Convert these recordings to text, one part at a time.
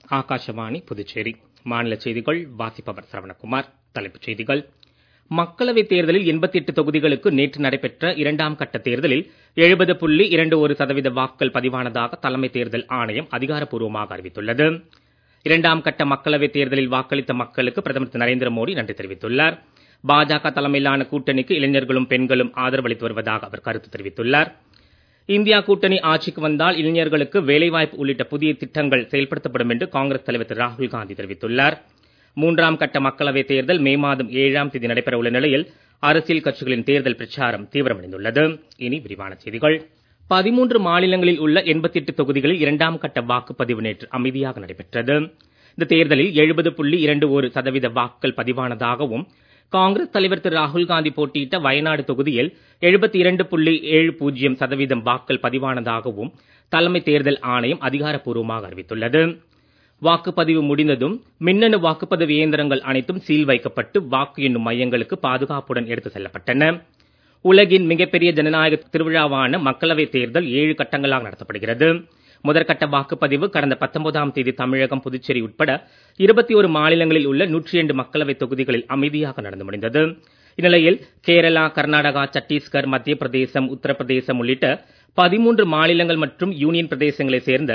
ஆகாஷவாணி புதுச்சேரி மாநில செய்திகள் வாசிப்பவர் சரவணகுமார் தலைப்புச் செய்திகள் மக்களவைத் தேர்தலில் 88 தொகுதிகளுக்கு நேற்று நடைபெற்ற இரண்டாம் கட்ட தேர்தலில் 70 புள்ளி இரண்டு ஒரு சதவீத வாக்குகள் பதிவானதாக தலைமை தேர்தல் ஆணையம் அதிகாரப்பூர்வமாக அறிவித்துள்ளது இரண்டாம் கட்ட மக்களவைத் தேர்தலில் வாக்களித்த மக்களுக்கு பிரதமர் திரு நரேந்திர மோடி நன்றி தெரிவித்துள்ளார் பாஜக தலைமையிலான கூட்டணிக்கு இளைஞர்களும் பெண்களும் ஆதரவளித்து வருவதாக அவர் கருத்து தெரிவித்துள்ளார் இந்தியா கூட்டணி ஆட்சிக்கு வந்தால் இளைஞர்களுக்கு வேலைவாய்ப்பு உள்ளிட்ட புதிய திட்டங்கள் செயல்படுத்தப்படும் என்று காங்கிரஸ் தலைவர் திரு ராகுல் காந்தி தெரிவித்துள்ளார் மூன்றாம் கட்ட மக்களவைத் தேர்தல் மே மாதம் ஏழாம் தேதி நடைபெற உள்ள நிலையில் அரசியல் கட்சிகளின் தேர்தல் பிரச்சாரம் தீவிரமடைந்துள்ளது இனி விரிவான செய்திகள் பதிமூன்று மாநிலங்களில் உள்ள 88 தொகுதிகளில் இரண்டாம் கட்ட வாக்குப்பதிவு நேற்று அமைதியாக நடைபெற்றது இந்த தேர்தலில் 70 புள்ளி இரண்டு ஒரு சதவீத வாக்குகள் பதிவானதாகவும் காங்கிரஸ் தலைவர் திரு ராகுல் காந்தி போட்டியிட்ட வயநாடு தொகுதியில் 72 புள்ளி ஏழு பூஜ்ஜியம் சதவீதம் வாக்குகள் பதிவானதாகவும் தலைமை தேர்தல் ஆணையம் அதிகாரப்பூர்வமாக அறிவித்துள்ளது வாக்குப்பதிவு முடிந்ததும் மின்னணு வாக்குப்பதிவு இயந்திரங்கள் அனைத்தும் சீல் வைக்கப்பட்டு வாக்கு எண்ணும் மையங்களுக்கு பாதுகாப்புடன் எடுத்து செல்லப்பட்டன உலகின் மிகப்பெரிய ஜனநாயக திருவிழாவான மக்களவைத் தேர்தல் ஏழு கட்டங்களாக நடத்தப்படுகிறது முதற்கட்ட வாக்குப்பதிவு கடந்த 19ஆம் தேதி தமிழகம் புதுச்சேரி உட்பட 21 மாநிலங்களில் உள்ள 102 மக்களவைத் தொகுதிகளில் அமைதியாக நடந்து முடிந்தது இந்நிலையில் கேரளா கர்நாடகா சத்தீஸ்கர் மத்திய பிரதேசம் உத்தரப்பிரதேசம் உள்ளிட்ட 13 மாநிலங்கள் மற்றும் யூனியன் பிரதேசங்களைச் சேர்ந்த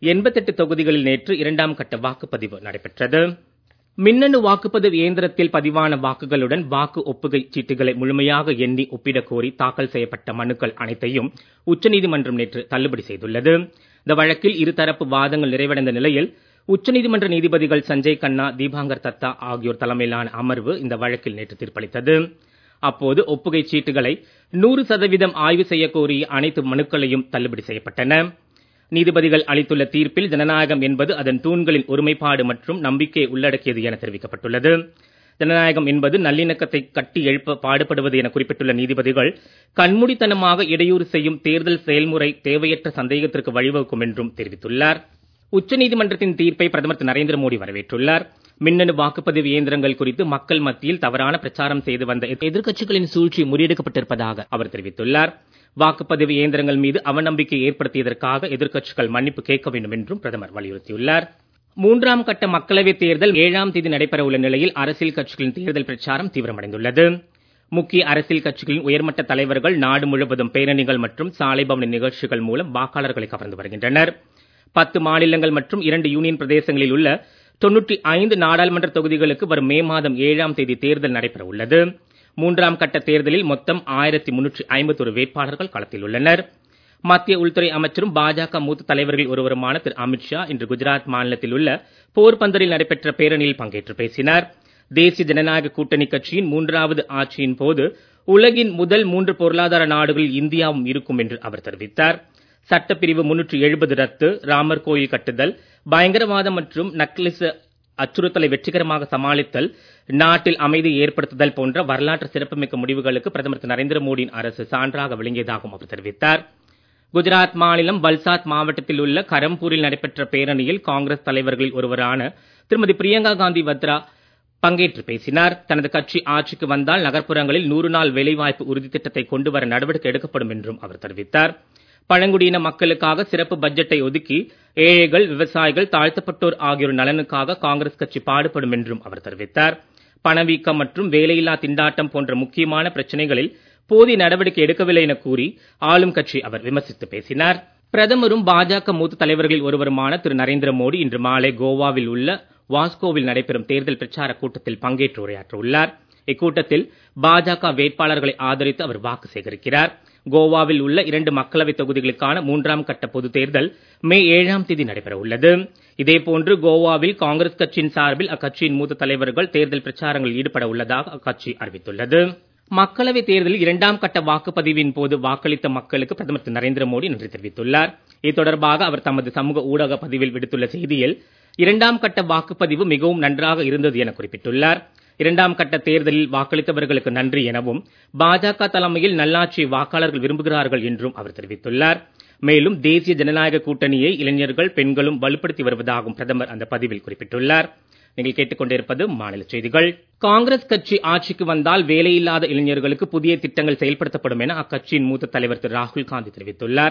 88 தொகுதிகளில் நேற்று இரண்டாம் கட்ட வாக்குப்பதிவு நடைபெற்றது மின்னணு வாக்குப்பதிவு இயந்திரத்தில் பதிவான வாக்குகளுடன் வாக்கு ஒப்புகைச் சீட்டுகளை முழுமையாக எண்ணி ஒப்பிடக் கோரி தாக்கல் செய்யப்பட்ட மனுக்கள் அனைத்தையும் உச்சநீதிமன்றம் நேற்று தள்ளுபடி செய்துள்ளது இந்த வழக்கில் இருதரப்பு வாதங்கள் நிறைவடைந்த நிலையில் உச்சநீதிமன்ற நீதிபதிகள் சஞ்சய் கண்ணா தீபாங்கர் தத்தா ஆகியோர் தலைமையிலான அமர்வு இந்த வழக்கில் நேற்று தீர்ப்பளித்தது அப்போது ஒப்புகைச் சீட்டுகளை நூறு சதவீதம் ஆய்வு செய்யக் கோரிய அனைத்து மனுக்களையும் தள்ளுபடி செய்யப்பட்டன நீதிபதிகள் அளித்துள்ள தீர்ப்பில் ஜனநாயகம் என்பது அதன் தூண்களின் ஒருமைப்பாடு மற்றும் நம்பிக்கையை உள்ளடக்கியது என தெரிவிக்கப்பட்டுள்ளது ஜனநாயகம் என்பது நல்லிணக்கத்தை கட்டி எழுப்ப பாடுபடுவது என குறிப்பிட்டுள்ள நீதிபதிகள் கண்மூடித்தனமாக இடையூறு செய்யும் தேர்தல் செயல்முறை தேவையற்ற சந்தேகத்திற்கு வழிவகுக்கும் என்றும் தெரிவித்துள்ளார் உச்சநீதிமன்றத்தின் தீர்ப்பை பிரதமர் திரு நரேந்திர மோடி வரவேற்றுள்ளார் மின்னணு வாக்குப்பதிவு இயந்திரங்கள் குறித்து மக்கள் மத்தியில் தவறான பிரச்சாரம் செய்து வந்த எதிர்க்கட்சிகளின் சூழ்ச்சி முறியடிக்கப்பட்டிருப்பதாக அவர் தெரிவித்துள்ளார் வாக்குப்பதிவு இயந்திரங்கள் மீது அவநம்பிக்கை ஏற்படுத்தியதற்காக எதிர்க்கட்சிகள் மன்னிப்பு கேட்க வேண்டும் என்றும் பிரதமர் வலியுறுத்தியுள்ளார் மூன்றாம் கட்ட மக்களவைத் தேர்தல் ஏழாம் தேதி நடைபெற உள்ள நிலையில் அரசியல் கட்சிகளின் தேர்தல் பிரச்சாரம் தீவிரமடைந்துள்ளது முக்கிய அரசியல் கட்சிகளின் உயர்மட்ட தலைவர்கள் நாடு முழுவதும் பேரணிகள் மற்றும் சாலை பவனி நிகழ்ச்சிகள் மூலம் வாக்காளர்களை கவர்ந்து வருகின்றனர் பத்து மாநிலங்கள் மற்றும் இரண்டு யூனியன் பிரதேசங்களில் உள்ள தொன்னூற்றி ஐந்து நாடாளுமன்ற தொகுதிகளுக்கு வரும் மே மாதம் ஏழாம் தேதி தேர்தல் நடைபெற உள்ளது மூன்றாம் கட்ட தேர்தலில் மொத்தம் ஆயிரத்தி முன்னூற்றி ஐம்பத்தொரு வேட்பாளர்கள் களத்தில் உள்ளனர் மத்திய உள்துறை அமைச்சரும் பாஜக மூத்த தலைவர்கள் ஒருவருமான திரு அமித்ஷா இன்று குஜராத் மாநிலத்தில் உள்ள போர்பந்தரில் நடைபெற்ற பேரணியில் பங்கேற்று பேசினார் தேசிய ஜனநாயக கூட்டணி கட்சியின் மூன்றாவது ஆட்சியின் போது உலகின் முதல் மூன்று பொருளாதார நாடுகளில் இந்தியாவும் இருக்கும் என்று அவர் தெரிவித்தார் சட்டப்பிரிவு முன்னூற்றி எழுபது ரத்து ராமர் கோயில் கட்டுதல் பயங்கரவாதம் மற்றும் நக்லிச அச்சுறுத்தலை வெற்றிகரமாக சமாளித்தல் நாட்டில் அமைதியை ஏற்படுத்துதல் போன்ற வரலாற்று சிறப்புமிக்க முடிவுகளுக்கு பிரதமர் திரு நரேந்திர மோடியின் அரசு சான்றாக விளங்கியதாகவும் அவர் தெரிவித்தார் குஜராத் மாநிலம் வல்சாத் மாவட்டத்தில் உள்ள கரம்பூரில் நடைபெற்ற பேரணியில் காங்கிரஸ் தலைவர்களில் ஒருவரான திருமதி பிரியங்கா காந்தி வத்ரா பங்கேற்று பேசினார் தனது கட்சி ஆட்சிக்கு வந்தால் நகர்ப்புறங்களில் நூறு நாள் வேலைவாய்ப்பு உறுதி திட்டத்தை கொண்டு வர நடவடிக்கை எடுக்கப்படும் என்றும் அவர் தெரிவித்தார் பழங்குடியின மக்களுக்காக சிறப்பு பட்ஜெட்டை ஒதுக்கி ஏழைகள் விவசாயிகள் தாழ்த்தப்பட்டோர் ஆகியோர் நலனுக்காக காங்கிரஸ் கட்சி பாடுபடும் என்றும் அவர் தெரிவித்தார் பணவீக்கம் மற்றும் வேலையில்லா திண்டாட்டம் போன்ற முக்கியமான பிரச்சனைகளில் போதிய நடவடிக்கை எடுக்கவில்லை என கூறி ஆளும் கட்சி அவர் விமர்சித்து பேசினார் பிரதமரும் பாஜக மூத்த தலைவர்களில் ஒருவருமான திரு நரேந்திர மோடி இன்று மாலை கோவாவில் உள்ள வாஸ்கோவில் நடைபெறும் தேர்தல் பிரச்சார கூட்டத்தில் பங்கேற்று உரையாற்ற உள்ளார் இக்கூட்டத்தில் பாஜக வேட்பாளர்களை ஆதரித்து அவர் வாக்கு சேகரிக்கிறார் கோவாவில் உள்ள இரண்டு மக்களவைத் தொகுதிகளுக்கான மூன்றாம் கட்ட பொதுத் தேர்தல் மே ஏழாம் தேதி நடைபெற உள்ளது இதேபோன்று கோவாவில் காங்கிரஸ் கட்சியின் சார்பில் அக்கட்சியின் மூத்த தலைவர்கள் தேர்தல் பிரச்சாரங்களில் ஈடுபட உள்ளதாக அக்கட்சி அறிவித்துள்ளது மக்களவைத் தேர்தலில் இரண்டாம் கட்ட வாக்குப்பதிவின் போது வாக்களித்த மக்களுக்கு பிரதமர் திரு நரேந்திர மோடி நன்றி தெரிவித்துள்ளார் இது தொடர்பாக அவர் தமது சமூக ஊடக பதிவில் விடுத்துள்ள செய்தியில் இரண்டாம் கட்ட வாக்குப்பதிவு மிகவும் நன்றாக இருந்தது என குறிப்பிட்டுள்ளார் இரண்டாம் கட்ட தேர்தலில் வாக்களித்தவர்களுக்கு நன்றி எனவும் பாஜக தலைமையில் நல்லாட்சியை வாக்காளர்கள் விரும்புகிறார்கள் என்றும் அவர் தெரிவித்துள்ளார் மேலும் தேசிய ஜனநாயக கூட்டணியை இளைஞர்கள் பெண்களும் வலுப்படுத்தி வருவதாகவும் பிரதமர் அந்த பதிவில் குறிப்பிட்டுள்ளார் நீங்கள் கேட்டுக்கொண்டிருப்பது மாநில செய்திகள் காங்கிரஸ் கட்சி ஆட்சிக்கு வந்தால் வேலையில்லாத இளைஞர்களுக்கு புதிய திட்டங்கள் செயல்படுத்தப்படும் என அக்கட்சியின் மூத்த தலைவர் திரு ராகுல் காந்தி தெரிவித்துள்ளார்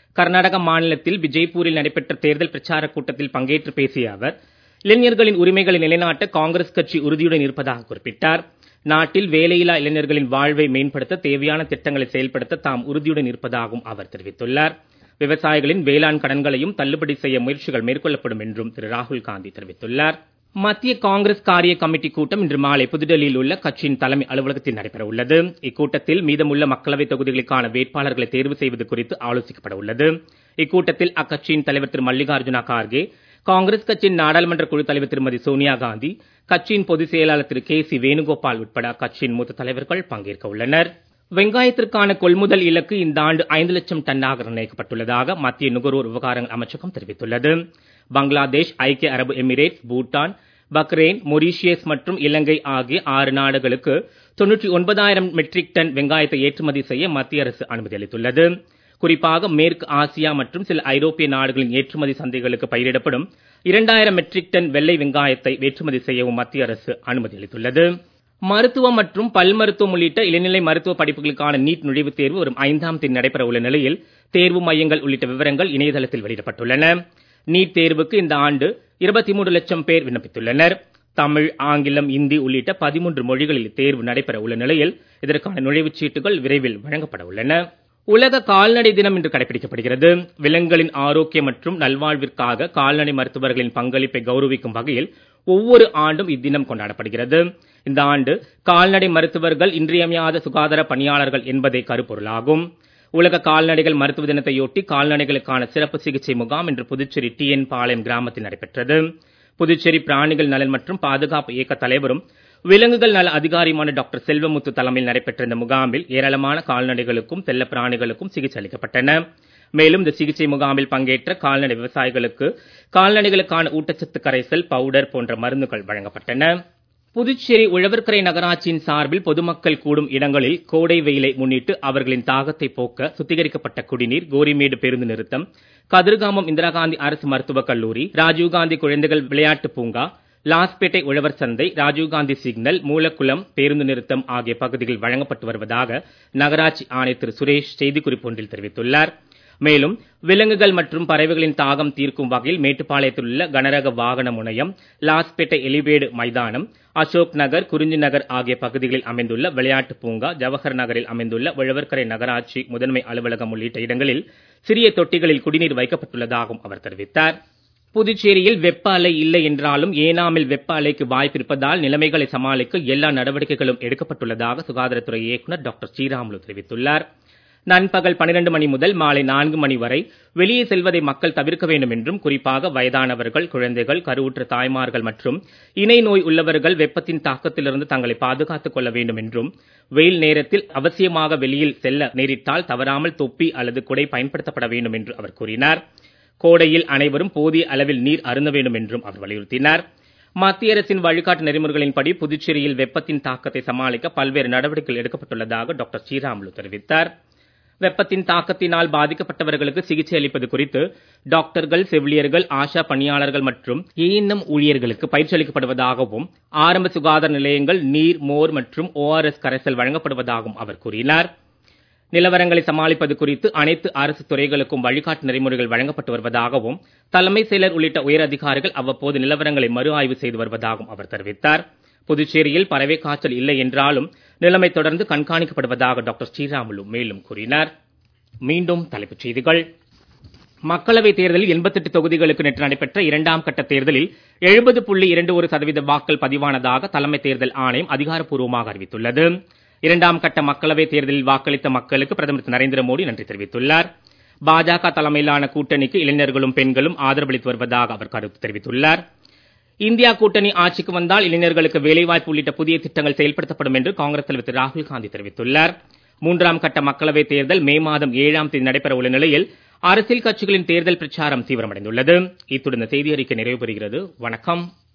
கர்நாடக மாநிலத்தில் விஜய்பூரில் நடைபெற்ற தேர்தல் பிரச்சாரக் கூட்டத்தில் பங்கேற்று பேசிய அவர் இளைஞர்களின் உரிமைகளை நிலைநாட்ட காங்கிரஸ் கட்சி உறுதியுடன் இருப்பதாக குறிப்பிட்டார் நாட்டில் வேலையில்லா இளைஞர்களின் வாழ்வை மேம்படுத்த தேவையான திட்டங்களை செயல்படுத்த தாம் உறுதியுடன் இருப்பதாகவும் அவர் தெரிவித்துள்ளார் விவசாயிகளின் வேளாண் கடன்களையும் தள்ளுபடி செய்ய முயற்சிகள் மேற்கொள்ளப்படும் என்றும் திரு ராகுல் காந்தி தெரிவித்துள்ளார் மத்திய காங்கிரஸ் காரிய கமிட்டி கூட்டம் இன்று மாலை புதுடெல்லியில் உள்ள கட்சியின் தலைமை அலுவலகத்தில் நடைபெற உள்ளது இக்கூட்டத்தில் மீதமுள்ள மக்களவைத் தொகுதிகளுக்கான வேட்பாளர்களை தேர்வு செய்வது குறித்து ஆலோசிக்கப்பட உள்ளது இக்கூட்டத்தில் அக்கட்சியின் தலைவர் திரு மல்லிகார்ஜுன கார்கே காங்கிரஸ் கட்சியின் நாடாளுமன்ற குழு தலைவர் திருமதி சோனியா காந்தி கட்சியின் பொதுச் செயலாளர் திரு கே சி வேணுகோபால் உட்பட அக்கட்சியின் மூத்த தலைவர்கள் பங்கேற்க உள்ளனர் வெங்காயத்திற்கான கொள்முதல் இலக்கு இந்த ஆண்டு ஐந்து லட்சம் டன்னாக நிர்ணயிக்கப்பட்டுள்ளதாக மத்திய நுகர்வோர் விவகாரங்கள் அமைச்சகம் தெரிவித்துள்ளது பங்களாதேஷ் ஐக்கிய அரபு எமிரேட்ஸ் பூட்டான் பக்ரைன் மொரீஷியஸ் மற்றும் இலங்கை ஆகிய ஆறு நாடுகளுக்கு தொன்னூற்றி ஒன்பதாயிரம் மெட்ரிக் டன் வெங்காயத்தை ஏற்றுமதி செய்ய மத்திய அரசு அனுமதி அளித்துள்ளது குறிப்பாக மேற்கு ஆசியா மற்றும் சில ஐரோப்பிய நாடுகளின் ஏற்றுமதி சந்தைகளுக்கு பயிரிடப்படும் இரண்டாயிரம் மெட்ரிக் டன் வெள்ளை வெங்காயத்தை ஏற்றுமதி செய்யவும் மத்திய அரசு அனுமதி அளித்துள்ளது மருத்துவம் மற்றும் பல் மருத்துவம் உள்ளிட்ட இளநிலை மருத்துவ படிப்புகளுக்கான நீட் நுழைவுத் தேர்வு வரும் ஐந்தாம் தேதி நடைபெற உள்ள நிலையில் தேர்வு மையங்கள் உள்ளிட்ட விவரங்கள் இணையதளத்தில் வெளியிடப்பட்டுள்ளன நீட் தேர்வுக்கு இந்த ஆண்டு இருபத்தி மூன்று லட்சம் பேர் விண்ணப்பித்துள்ளனர் தமிழ் ஆங்கிலம் இந்தி உள்ளிட்ட பதிமூன்று மொழிகளில் தேர்வு நடைபெற உள்ள நிலையில் இதற்கான நுழைவுச் சீட்டுகள் விரைவில் வழங்கப்பட உள்ளன உலக கால்நடை தினம் இன்று கடைபிடிக்கப்படுகிறது விலங்குகளின் ஆரோக்கியம் மற்றும் நல்வாழ்விற்காக கால்நடை மருத்துவர்களின் பங்களிப்பை கௌரவிக்கும் வகையில் ஒவ்வொரு ஆண்டும் இத்தினம் கொண்டாடப்படுகிறது இந்த ஆண்டு கால்நடை மருத்துவர்கள் இன்றியமையாத சுகாதார பணியாளர்கள் என்பதே கருப்பொருளாகும் உலக கால்நடைகள் மருத்துவ தினத்தையொட்டி கால்நடைகளுக்கான சிறப்பு சிகிச்சை முகாம் இன்று புதுச்சேரி டி என் பாளையம் கிராமத்தில் நடைபெற்றது புதுச்சேரி பிராணிகள் நலன் மற்றும் பாதுகாப்பு இயக்க தலைவரும் விலங்குகள் நல அதிகாரியுமான டாக்டர் செல்வமுத்து தலைமையில் நடைபெற்ற இந்த முகாமில் ஏராளமான கால்நடைகளுக்கும் செல்ல பிராணிகளுக்கும் சிகிச்சை அளிக்கப்பட்டன மேலும் இந்த சிகிச்சை முகாமில் பங்கேற்ற கால்நடை விவசாயிகளுக்கு கால்நடைகளுக்கான ஊட்டச்சத்து கரைசல் பவுடர் போன்ற மருந்துகள் வழங்கப்பட்டன புதுச்சேரி உழவர்கரை நகராட்சியின் சார்பில் பொதுமக்கள் கூடும் இடங்களில் கோடை வெயிலை முன்னிட்டு அவர்களின் தாகத்தை போக்க சுத்திகரிக்கப்பட்ட குடிநீர் கோரிமேடு பேருந்து நிறுத்தம் கதிர்காமம் இந்திரா காந்தி அரசு மருத்துவக் கல்லூரி ராஜீவ்காந்தி குழந்தைகள் விளையாட்டு பூங்கா லாஸ்பேட்டை உழவர் சந்தை ராஜீவ்காந்தி சிக்னல் மூலக்குளம் பேருந்து நிறுத்தம் ஆகிய பகுதிகள் வழங்கப்பட்டு வருவதாக நகராட்சி ஆணையர் திரு சுரேஷ் செய்திக்குறிப்பு ஒன்றில் தெரிவித்துள்ளார் மேலும் விலங்குகள் மற்றும் பறவைகளின் தாகம் தீர்க்கும் வகையில் மேட்டுப்பாளையத்தில் உள்ள கனரக வாகன முனையம் லாஸ்பேட்டை எலிவேடு மைதானம் அசோக் நகர் குறிஞ்சி நகர் ஆகிய பகுதிகளில் அமைந்துள்ள விளையாட்டு பூங்கா ஜவஹர் நகரில் அமைந்துள்ள உழவர்கரை நகராட்சி முதன்மை அலுவலகம் உள்ளிட்ட இடங்களில் சிறிய தொட்டிகளில் குடிநீர் வைக்கப்பட்டுள்ளதாகவும் அவர் தெரிவித்தார் புதுச்சேரியில் வெப்ப அலை இல்லை என்றாலும் ஏனாமில் வெப்ப அலைக்கு வாய்ப்பு இருப்பதால் நிலைமைகளை சமாளிக்க எல்லா நடவடிக்கைகளும் எடுக்கப்பட்டுள்ளதாக சுகாதாரத்துறை இயக்குநர் டாக்டர் ஸ்ரீராமுலு தெரிவித்துள்ளார் நண்பகல் பனிரெண்டு மணி முதல் மாலை நான்கு மணி வரை வெளியே செல்வதை மக்கள் தவிர்க்க வேண்டும் என்றும் குறிப்பாக வயதானவர்கள் குழந்தைகள் கருவுற்ற தாய்மார்கள் மற்றும் இணை நோய் உள்ளவர்கள் வெப்பத்தின் தாக்கத்திலிருந்து தங்களை பாதுகாத்துக் கொள்ள வேண்டும் என்றும் வெயில் நேரத்தில் அவசியமாக வெளியில் செல்ல நேரிட்டால் தவறாமல் தொப்பி அல்லது குடை பயன்படுத்தப்பட வேண்டும் என்று அவர் கூறினார் கோடையில் அனைவரும் போதிய அளவில் நீர் அருந்த வேண்டும் என்றும் அவர் வலியுறுத்தினார் மத்திய அரசின் வழிகாட்டு நெறிமுறைகளின்படி புதுச்சேரியில் வெப்பத்தின் தாக்கத்தை சமாளிக்க பல்வேறு நடவடிக்கைகள் எடுக்கப்பட்டுள்ளதாக டாக்டர் ஸ்ரீராமுலு தெரிவித்தார் வெப்பத்தின் தாக்கத்தினால் பாதிக்கப்பட்டவர்களுக்கு சிகிச்சை அளிப்பது குறித்து டாக்டர்கள் செவிலியர்கள் ஆஷா பணியாளர்கள் மற்றும் ஏஎன்எம் ஊழியர்களுக்கு பயிற்சி அளிக்கப்படுவதாகவும் ஆரம்ப சுகாதார நிலையங்கள் நீர் மோர் மற்றும் ஓஆர்எஸ் கரைசல் வழங்கப்படுவதாகவும் அவர் கூறினார் நிலவரங்களை சமாளிப்பது குறித்து அனைத்து அரசு துறைகளுக்கும் வழிகாட்டு நெறிமுறைகள் வழங்கப்பட்டு வருவதாகவும் தலைமை செயலர் உள்ளிட்ட உயர் அதிகாரிகள் அவ்வப்போது நிலவரங்களை மறு ஆய்வு செய்து வருவதாகவும் அவர் தெரிவித்தார் புதுச்சேரியில் பறவை காய்ச்சல் இல்லை என்றாலும் நிலைமை தொடர்ந்து கண்காணிக்கப்படுவதாக டாக்டர் ஸ்ரீராமுலு மேலும் கூறினார் மீண்டும் தலைப்புச் செய்திகள் மக்களவைத் தேர்தலில் எண்பத்தெட்டு தொகுதிகளுக்கு நேற்று நடைபெற்ற இரண்டாம் கட்ட தேர்தலில் எழுபது புள்ளி இரண்டு ஒரு சதவீத வாக்கள் பதிவானதாக தலைமை தேர்தல் ஆணையம் அதிகாரப்பூர்வமாக அறிவித்துள்ளது இரண்டாம் கட்ட மக்களவைத் தேர்தலில் வாக்களித்த மக்களுக்கு பிரதமர் திரு நரேந்திர மோடி நன்றி தெரிவித்துள்ளார் பாஜக தலைமையிலான கூட்டணிக்கு இளைஞர்களும் பெண்களும் ஆதரவளித்து வருவதாக அவர் கருத்து தெரிவித்துள்ளார் இந்தியா கூட்டணி ஆட்சிக்கு வந்தால் இளைஞர்களுக்கு வேலைவாய்ப்பு உள்ளிட்ட புதிய திட்டங்கள் செயல்படுத்தப்படும் என்று காங்கிரஸ் தலைவர் திரு ராகுல் காந்தி தெரிவித்துள்ளார் மூன்றாம் கட்ட மக்களவைத் தேர்தல் மே மாதம் ஏழாம் தேதி நடைபெற உள்ள நிலையில் அரசியல் கட்சிகளின் தேர்தல் பிரச்சாரம் தீவிரமடைந்துள்ளது இத்துடன் இந்த செய்தி அறிக்கை நிறைவு பெறுகிறது வணக்கம்